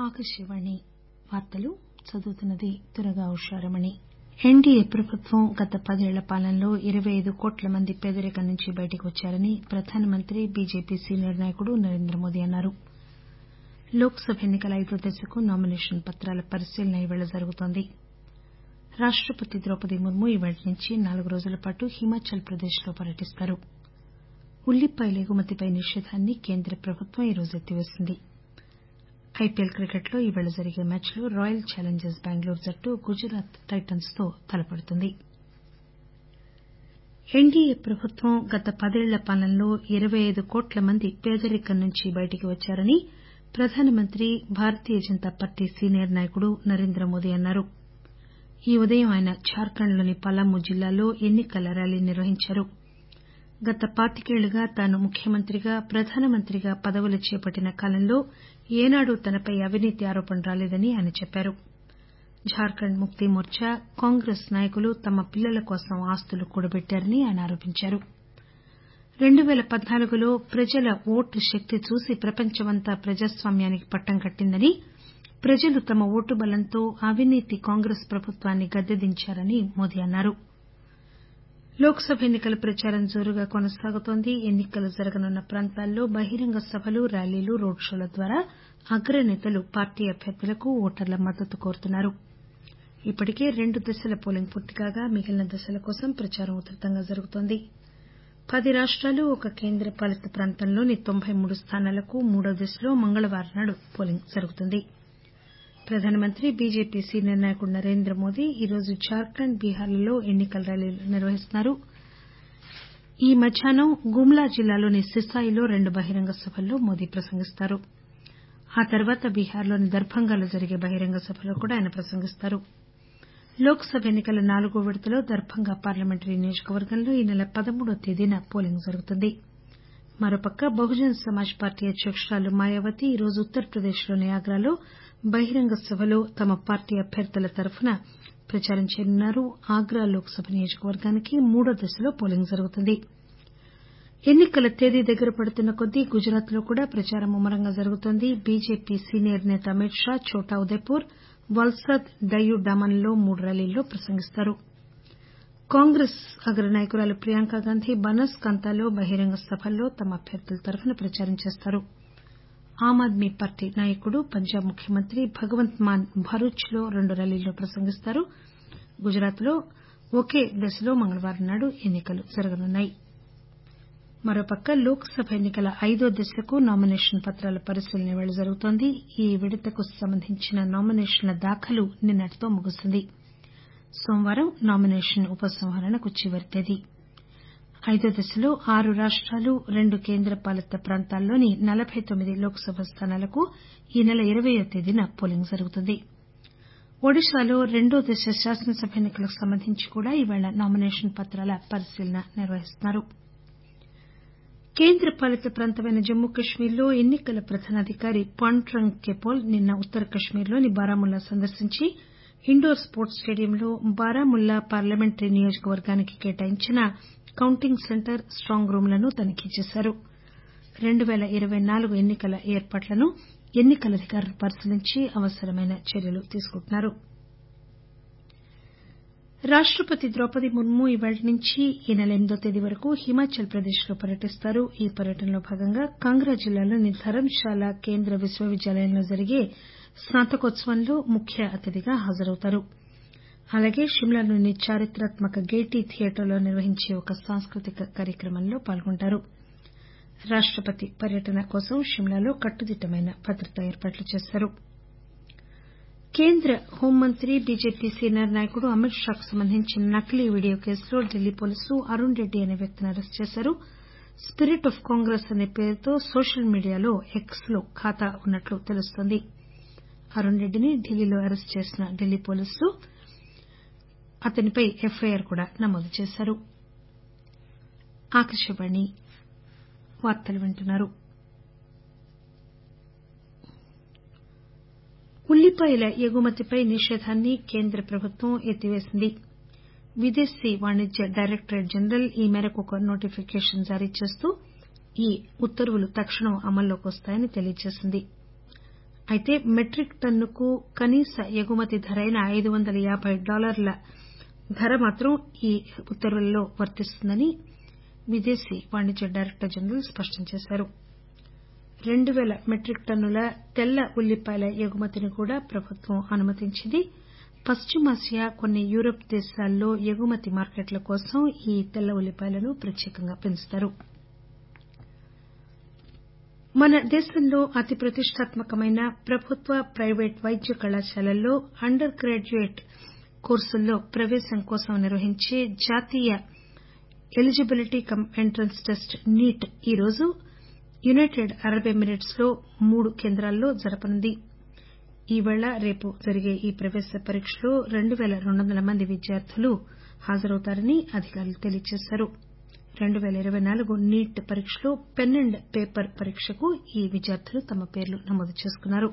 ఆకాశవాణి వార్తలు చదువుతున్నది దుర్గా ఉషారమణి ఎన్డీఏ ప్రభుత్వం గత పదేళ్ల పాలనలో ఇరవై ఐదు కోట్ల మంది పేదరికం నుంచి బయటకు వచ్చారని ప్రధానమంత్రి బీజేపీ సీనియర్ నాయకుడు నరేంద్రమోదీ అన్నారు లోక్ సభ ఎన్ని కల ఐదో దశకు నామినేషన్ పత్రాల పరిశీలన ఈరోజు జరుగుతోంది రాష్టపతి ద్రౌపది ముర్ము ఇవాళ్టి నుంచి నాలుగు రోజుల పాటు హిమాచల్ ప్రదేశ్ లో పర్యటిస్తారు ఉల్లిపాయల ఎగుమతిపై నిషేధాన్ని కేంద్ర ప్రభుత్వం ఈరోజు ఎత్తివేసింది ఐపీఎల్ క్రికెట్ లో ఈరోజు జరిగే మ్యాచ్ లో రాయల్ ఛాలెంజర్స్ బెంగళూరు జట్టు గుజరాత్ టైటన్స్ తో తలపడుతుంది ఎన్డీఏ ప్రభుత్వం గత పదేళ్ల పాలనలో ఇరవై ఐదు కోట్ల మంది పేదరికం నుంచి బయటకు వచ్చారని ప్రధానమంత్రి భారతీయ జనతా పార్టీ సీనియర్ నాయకుడు నరేంద్రమోదీ అన్నారు ఈ ఉదయం ఆయన జార్ఖండ్ లోని పలామూ జిల్లాలో ఎన్ని కల ర్యాలీ నిర్వహించారు గత పాతికేళ్లుగా తాను ముఖ్యమంత్రిగా ప్రధానమంత్రిగా పదవులు చేపట్టిన కాలంలో ఏనాడూ తనపై అవినీతి ఆరోపణ రాలేదని ఆయన చెప్పారు జార్ఖండ్ ముక్తి మోర్చా కాంగ్రెస్ నాయకులు తమ పిల్లల కోసం ఆస్తులు కూడబెట్టారని ఆయన ఆరోపించారు రెండు పేల పద్నాలుగులో ప్రజల ఓటు శక్తి చూసి ప్రపంచమంతా ప్రజాస్వామ్యానికి పట్టం కట్టిందని ప్రజలు తమ ఓటు బలంతో అవినీతి కాంగ్రెస్ ప్రభుత్వాన్ని గద్దెదించారని మోదీ అన్నారు లోక్ సభ ఎన్ని కల ప్రచారం జోరుగా కొనసాగుతోంది ఎన్ని కలు జరగనున్న ప్రాంతాల్లో బహిరంగ సభలు ర్యాలీలు రోడ్ షోల ద్వారా అగ్రనేతలు పార్టీ అభ్యర్థులకు ఓటర్ల మద్దతు కోరుతున్నారు ఇప్పటికే రెండు దశల పోలింగ్ పూర్తికాగా మిగిలిన దశల కోసం ప్రచారం ఉధృతంగా జరుగుతోంది పది రాష్టాలు ఒక కేంద్ర పాలిత ప్రాంతంలోని తొంబై మూడు స్థానాలకు మూడో దశలో మంగళవారం నాడు పోలింగ్ జరుగుతుంది ప్రధానమంత్రి బీజేపీ సీనియర్ నాయకుడు నరేంద్రమోదీ ఈరోజు జార్ఖండ్ బీహార్లలో ఎన్ని కల ర్యాలీలు నిర్వహిస్తున్నారు ఈ మధ్యాహ్నం గుమ్లా జిల్లాలోని సిసాయిలో రెండు బహిరంగ సభల్లో మోదీ ప్రసంగిస్తారు ఆ తర్వాత బీహార్లోని దర్బంగాలో జరిగే బహిరంగ సభలో కూడా ఆయన ప్రసంగిస్తారు లోక్ సభ ఎన్ని కల నాలుగో విడతలో దర్బంగా పార్లమెంటరీ నియోజకవర్గంలో ఈ నెల పదమూడువ తేదీన పోలింగ్ జరుగుతుంది మరోపక్క బహుజన్ సమాజ్ పార్టీ అధ్యకురాలు మాయావతి ఈరోజు ఉత్తరప్రదేశ్ లోని ఆగ్రాలో బహిరంగ సభలో తమ పార్టీ అభ్యర్థుల తరఫున ప్రచారం చేయనున్నారు ఆగ్రా లోక్ సభ నియోజకవర్గానికి మూడో దశలో పోలింగ్ జరుగుతుంది ఎన్ని కల తేదీ దగ్గర పడుతున్న కొద్దీ గుజరాత్ లో కూడా ప్రచారం ముమ్మరంగా జరుగుతోంది బీజేపీ సీనియర్ నేత అమిత్ షా ఛోటా ఉదేపూర్ వల్సాద్ డయ్యూ డామన్ లో మూడు ర్యాలీల్లో ప్రసంగిస్తారు కాంగ్రెస్ అగ్రనాయకురాలు ప్రియాంకాగాంధీ బనస్ కాంతాలో బహిరంగ సభల్లో తమ అభ్యర్థుల తరఫున ప్రచారం చేస్తారు ఆమ్ ఆద్మీ పార్టీ నాయకుడు పంజాబ్ ముఖ్యమంత్రి భగవంత్ మాన్ భరూచ్ లో రెండు ర్యాలీల్లో ప్రసంగిస్తారు గుజరాత్ లో ఒకే దశలో మంగళవారం నాడు ఎన్ని కలు జరగనున్నాయి మరోపక్క లోక్ సభ ఎన్ని కల ఐదో దశకు నామినేషన్ పత్రాల పరిశీలన ఈరోజు జరుగుతోంది ఈ విడతకు సంబంధించిన నామినేషన్ల దాఖలు నిన్నటితో ముగిసింది సోమవారం నామినేషన్ ఉపసంహరణకు చివరి తేదీ ఐదో దశలో ఆరు రాష్టాలు రెండు కేంద్ర పాలిత ప్రాంతాల్లోని నలబై తొమ్మిది లోక్ సభ స్థానాలకు ఈ నెల ఇరవయ్యో తేదీన పోలింగ్ జరుగుతుంది ఒడిశాలో రెండో దశ శాసనసభ ఎన్ని కలకు సంబంధించి కూడా ఈరోజు నామినేషన్ పత్రాల పరిశీలన నిర్వహిస్తున్నారు కేంద్ర పాలిత ప్రాంతమైన జమ్మూ కశ్మీర్ లో ఎన్ని కల ప్రధానాధికారి పాండురంగ్ కెపోల్ నిన్న ఉత్తర కశ్మీర్ లోని బారాముల్లా సందర్శించి ఇండోర్ స్పోర్ట్స్ స్టేడియంలో బారాముల్లా పార్లమెంటరీ నియోజకవర్గానికి కేటాయించిన కౌంటింగ్ సెంటర్ స్టాంగ్ రూంలను తనిఖీ చేశారు రెండు పేల ఇరవై నాలుగు ఎన్ని కల ఏర్పాట్లను ఎన్ని కల అధికారులు పరిశీలించి అవసరమైన చర్యలు తీసుకుంటున్నారు రాష్టపతి ద్రౌపది ముర్ము ఇవాళ్టి నుంచి ఈ నెల ఎనిమిదో తేదీ వరకు హిమాచల్ ప్రదేశ్ లో పర్యటిస్తారు ఈ పర్యటనలో భాగంగా కాంగ్రా జిల్లాలోని ధరంశాల కేంద్ర విశ్వవిద్యాలయంలో జరిగే స్నాతకోత్సవంలో ముఖ్య అతిథిగా హాజరవుతారు అలాగే షిమ్లాలోని చారిత్రాత్మక గెయిటీ థియేటర్లో నిర్వహించే ఒక సాంస్కృతిక కార్యక్రమంలో పాల్గొంటారు రాష్టపతి పర్యటన కోసం షిమ్లాలో కట్టుదిట్టమైన భద్రతా ఏర్పాట్లు చేశారు కేంద్ర హోంమంత్రి బీజేపీ సీనియర్ నాయకుడు అమిత్ షాకు సంబంధించిన నకిలీ వీడియో కేసులో ఢిల్లీ పోలీసులు అరుణ్ రెడ్డి అనే వ్యక్తిని అరెస్టు చేశారు స్పిరిట్ ఆఫ్ కాంగ్రెస్ అనే పేరుతో సోషల్ మీడియాలో ఎక్స్ లో ఖాతా ఉన్నట్లు తెలుస్తోంది అరుణ్ రెడ్డిని ఢిల్లీలో అరెస్టు చేసిన ఢిల్లీ పోలీసులు అతనిపై ఎఫ్ఐఆర్ కూడా నమోదు చేశారు ఉల్లిపాయల ఎగుమతిపై నిషేధాన్ని కేంద్ర ప్రభుత్వం ఎత్తివేసింది విదేశీ వాణిజ్య డైరెక్టరేట్ జనరల్ ఈ మేరకు ఒక నోటిఫికేషన్ జారీ చేస్తూ ఈ ఉత్తర్వులు తక్షణం అమల్లోకి వస్తాయని తెలియజేసింది అయితే మెట్రిక్ టన్నుకు కనీస ఎగుమతి ధర అయిన ఐదు వందల యాబై డాలర్ల ధర మాత్రం ఈ ఉత్తర్వులలో వర్తిస్తుందని విదేశీ వాణిజ్య డైరెక్టర్ జనరల్ స్పష్టం చేశారు రెండు పేల మెట్రిక్ టన్నుల తెల్ల ఉల్లిపాయల ఎగుమతిని కూడా ప్రభుత్వం అనుమతించింది పశ్చిమాసియా కొన్ని యూరప్ దేశాల్లో ఎగుమతి మార్కెట్ల కోసం ఈ తెల్ల ఉల్లిపాయలను ప్రత్యేకంగా పెంచుతారు మన దేశంలో అతి ప్రతిష్టాత్మకమైన ప్రభుత్వ ప్రైవేటు వైద్య కళాశాలల్లో అండర్ గ్రాడ్యుయేట్ కోర్సుల్లో ప్రవేశం కోసం నిర్వహించే జాతీయ eligibility cum entrance test NEET ఈరోజు యునైటెడ్ అరబ్ ఎమిరేట్స్ లో మూడు కేంద్రాల్లో జరపనుంది ఈరోజు రేపు జరిగే ఈ ప్రవేశ పరీక్షలో రెండు పేల రెండు వందల మంది విద్యార్థులు హాజరవుతారని అధికారులు తెలియజేశారు రెండు పేల ఇరవై నాలుగు నీట్ పరీక్షలో పెన్ అండ్ పేపర్ పరీక్షకు ఈ విద్యార్థులు తమ పేర్లు నమోదు చేసుకున్నారు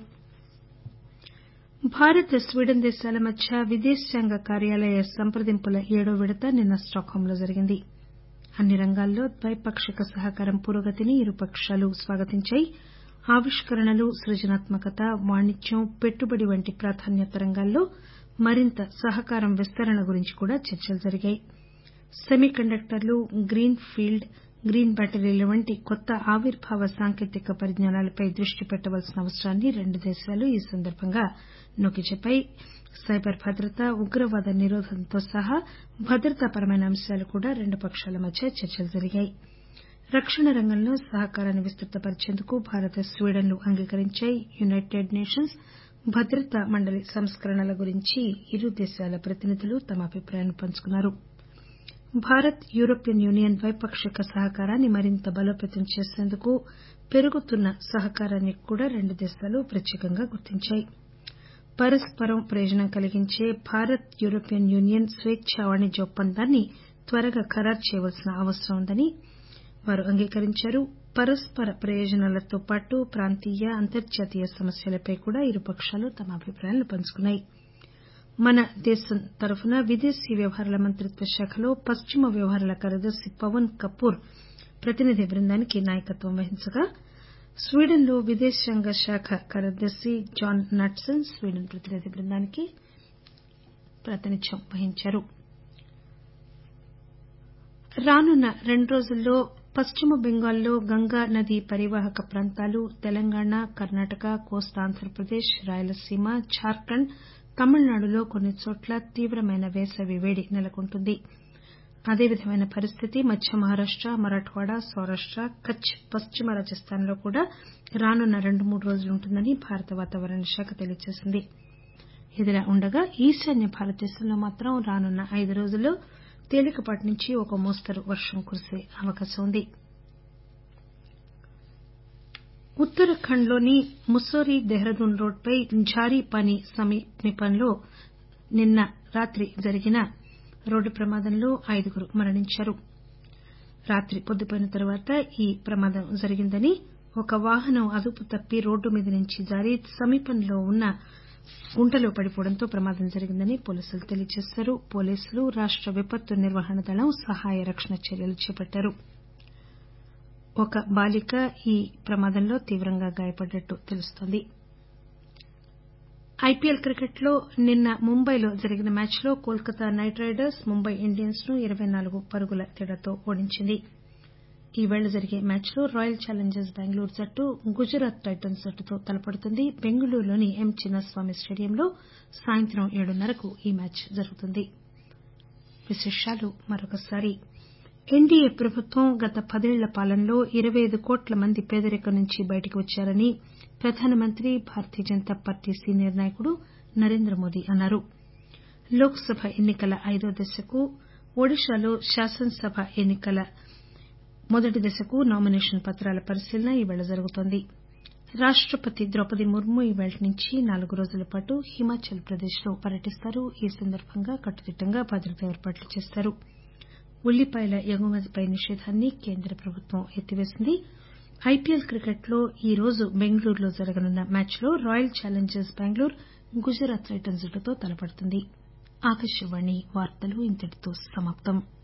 భారత్ స్వీడన్ దేశాల మధ్య విదేశాంగ కార్యాలయ సంప్రదింపుల ఏడో విడత నిన్న స్టాక్ హోమ్ లో జరిగింది అన్ని రంగాల్లో ద్వైపాక్షిక సహకారం పురోగతిని ఇరుపకాలు స్వాగతించాయి ఆవిష్కరణలు సృజనాత్మకత వాణిజ్యం పెట్టుబడి వంటి ప్రాధాన్యత రంగాల్లో మరింత సహకారం విస్తరణ గురించి కూడా చర్చలు జరిగాయి సెమీ కండక్టర్లు గ్రీన్ ఫీల్డ్ గ్రీన్ బ్యాటరీల వంటి కొత్త ఆవిర్భావ సాంకేతిక పరిజ్ఞానాలపై దృష్టి పెట్టవలసిన అవసరాన్ని రెండు దేశాలు ఈ సందర్బంగా నొక్కి చెప్పాయి సైబర్ భద్రత ఉగ్రవాద నిరోధంతో సహా భద్రతాపరమైన అంశాలు కూడా రెండు పక్షాల మధ్య చర్చలు జరిగాయి రక్షణ రంగంలో సహకారాన్ని విస్తృతపరిచేందుకు భారత్ స్వీడన్ లు అంగీకరించాయి యునైటెడ్ నేషన్స్ భద్రతా మండలి సంస్కరణల గురించి ఇరు దేశాల ప్రతినిధులు తమ అభిప్రాయాలను పంచుకున్నారు భారత్ యూరోపియన్ యూనియన్ ద్వైపాక్షిక సహకారాన్ని మరింత బలోపేతం చేసేందుకు పెరుగుతున్న సహకారాన్ని కూడా రెండు దేశాలు ప్రత్యేకంగా గుర్తించాయి పరస్పరం ప్రయోజనం కలిగించే భారత్ యూరోపియన్ యూనియన్ స్వేచ్చా వాణిజ్య ఒప్పందాన్ని త్వరగా ఖరారు చేయవలసిన అవసరం ఉందని వారు అంగీకరించారు పరస్పర ప్రయోజనాలతో పాటు ప్రాంతీయ అంతర్జాతీయ సమస్యలపై కూడా ఇరుపకాలు తమ అభిప్రాయాలను పంచుకున్నాయి మన దేశం తరఫున విదేశీ వ్యవహారాల మంత్రిత్వ శాఖలో పశ్చిమ వ్యవహారాల కార్యదర్శి పవన్ కపూర్ ప్రతినిధి బృందానికి నాయకత్వం వహించగా స్వీడన్ లో విదేశాంగ శాఖ కార్యదర్శి జాన్ నాట్సన్ స్వీడన్ ప్రతినిధి బృందానికి ప్రాతినిధ్యం వహించారు రానున్న రెండు రోజుల్లో పశ్చిమ బెంగాల్లో గంగా నదీ పరీవాహక ప్రాంతాలు తెలంగాణ కర్ణాటక కోస్తా ఆంధ్రప్రదేశ్ రాయలసీమ జార్ఖండ్ తమిళనాడులో కొన్ని చోట్ల తీవ్రమైన వేసవి వేడి నెలకొంటుంది అదే విధమైన పరిస్థితి మధ్య మహారాష్ట మరాఠ్వాడా సౌరాష్ట కచ్ పశ్చిమ రాజస్థాన్ లో కూడా రానున్న రెండు మూడు రోజులు ఉంటుందని భారత వాతావరణ శాఖ తెలియజేసింది ఇదిలా ఉండగా ఈశాన్య భారతదేశంలో మాత్రం రానున్న ఐదు రోజుల్లో తేలికపాటి నుంచి ఒక మోస్తరు వర్షం కురిసే అవకాశం ఉంది ఉత్తరాఖండ్ లోని ముస్సోరీ దెహ్రాదూన్ రోడ్డుపై ఝారీ పానీ సమీపంలో నిన్న రాత్రి జరిగిన రోడ్డు ప్రమాదంలో ఐదుగురు మరణించారు రాత్రి పొద్దుపోయిన తర్వాత ఈ ప్రమాదం జరిగిందని ఒక వాహనం అదుపు తప్పి రోడ్డు మీద నుంచి జారి సమీపంలో ఉన్న గుంటలో పడిపోవడంతో ప్రమాదం జరిగిందని పోలీసులు తెలియజేశారు పోలీసులు రాష్ట విపత్తు నిర్వహణ దళం సహాయ రక్షణ చర్యలు చేపట్టారు ఒక బాలిక ఈ ప్రమాదంలో తీవ్రంగా గాయపడ్డట్లు తెలుస్తోంది ఐపీఎల్ క్రికెట్ లో నిన్న ముంబైలో జరిగిన మ్యాచ్ లో Kolkata Knight Riders Mumbai Indians ను ఇరవై నాలుగు పరుగుల తేడాతో ఓడించింది ఈరోజు జరిగే మ్యాచ్ లో రాయల్ ఛాలెంజర్స్ బెంగళూరు జట్టు గుజరాత్ టైటన్స్ జట్టుతో తలపడుతుంది బెంగళూరులోని ఎం చిన్నస్వామి స్టేడియంలో సాయంత్రం ఏడున్నరకు ఈ మ్యాచ్ జరుగుతుంది ఎన్డీఏ ప్రభుత్వం గత పదేళ్ల పాలనలో ఇరవై ఐదు కోట్ల మంది పేదరికం నుంచి బయటకు వచ్చారని ప్రధానమంత్రి భారతీయ జనతా పార్టీ సీనియర్ నాయకుడు నరేంద్రమోదీ అన్నారు లోక్ సభ ఎన్ని కల ఐదో దశకు ఒడిశాలో శాసనసభ ఎన్ని కల మొదటి దశకు నామినేషన్ పత్రాల పరిశీలన ఈరోజు జరుగుతోంది రాష్టపతి ద్రౌపది ముర్ము ఈరోజు నుంచి నాలుగు రోజుల పాటు హిమాచల్ ప్రదేశ్ లో పర్యటిస్తారు ఈ సందర్బంగా కట్టుదిట్టంగా భద్రతా ఏర్పాట్లు చేశారు ఉల్లిపాయల ఎగుమతిపై నిషేధాన్ని కేంద్ర ప్రభుత్వం ఎత్తివేసింది ఐపీఎల్ క్రికెట్ లో ఈరోజు బెంగళూరులో జరగనున్న మ్యాచ్ లో Royal Challengers Bengaluru Gujarat Titans జట్టుతో తలపడుతుంది